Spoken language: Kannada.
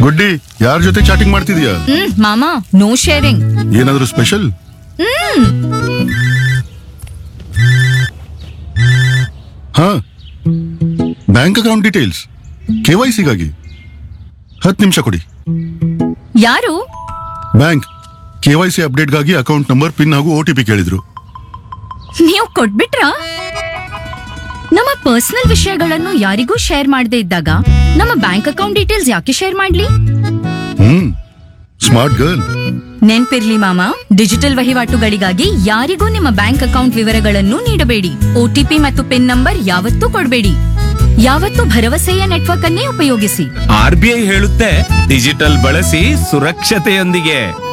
ಗುಡ್ಡಿ ಯಾರ ಜೊತೆ ಚಾಟಿಂಗ್ ಮಾಡ್ತಿದ್ಯಾ ಹ್ಮ್ ಮಾಮ ನೋ ಶೇರಿಂಗ್ ಏನಾದ್ರೂ ಸ್ಪೆಷಲ್ ಹಾ bank account details K Y ಸಿಗಾಗಿ ಹತ್ತು ನಿಮಿಷ ಕೊಡಿ ಯಾರು ಬ್ಯಾಂಕ್ ಕೆ ವೈ ಸಿ ಅಪ್ಡೇಟ್ಗಾಗಿ ಅಕೌಂಟ್ ನಂಬರ್ ಪಿನ್ ಹಾಗೂ ಒ ಟಿ ಪಿ ಕೇಳಿದ್ರು ನೀವು ಕೊಟ್ಬಿಟ್ರಾ ನಮ್ಮ ಪರ್ಸನಲ್ ವಿಷಯಗಳನ್ನು ಯಾರಿಗೂ ಶೇರ್ ಮಾಡದೇ ಇದ್ದಾಗ ನಮ್ಮ ಬ್ಯಾಂಕ್ ಅಕೌಂಟ್ ಡೀಟೇಲ್ಸ್ ಯಾಕೆ ಶೇರ್ ಮಾಡ್ಲಿ ಹ್ಮ್ ಸ್ಮಾರ್ಟ್ ಗರ್ಲ್ ನೆನ್ಪಿರ್ಲಿ ಮಾಮ ಡಿಜಿಟಲ್ ವಹಿವಾಟುಗಳಿಗಾಗಿ ಯಾರಿಗೂ ನಿಮ್ಮ ಬ್ಯಾಂಕ್ ಅಕೌಂಟ್ ವಿವರಗಳನ್ನು ನೀಡಬೇಡಿ ಒಟಿಪಿ ಮತ್ತು ಪಿನ್ ನಂಬರ್ ಯಾವತ್ತೂ ಕೊಡಬೇಡಿ ಯಾವತ್ತೂ ಭರವಸೆಯ ನೆಟ್ವರ್ಕ್ ಅನ್ನೇ ಉಪಯೋಗಿಸಿ ಆರ್ ಬಿ ಐ ಹೇಳುತ್ತೆ ಡಿಜಿಟಲ್ ಬಳಸಿ ಸುರಕ್ಷತೆಯೊಂದಿಗೆ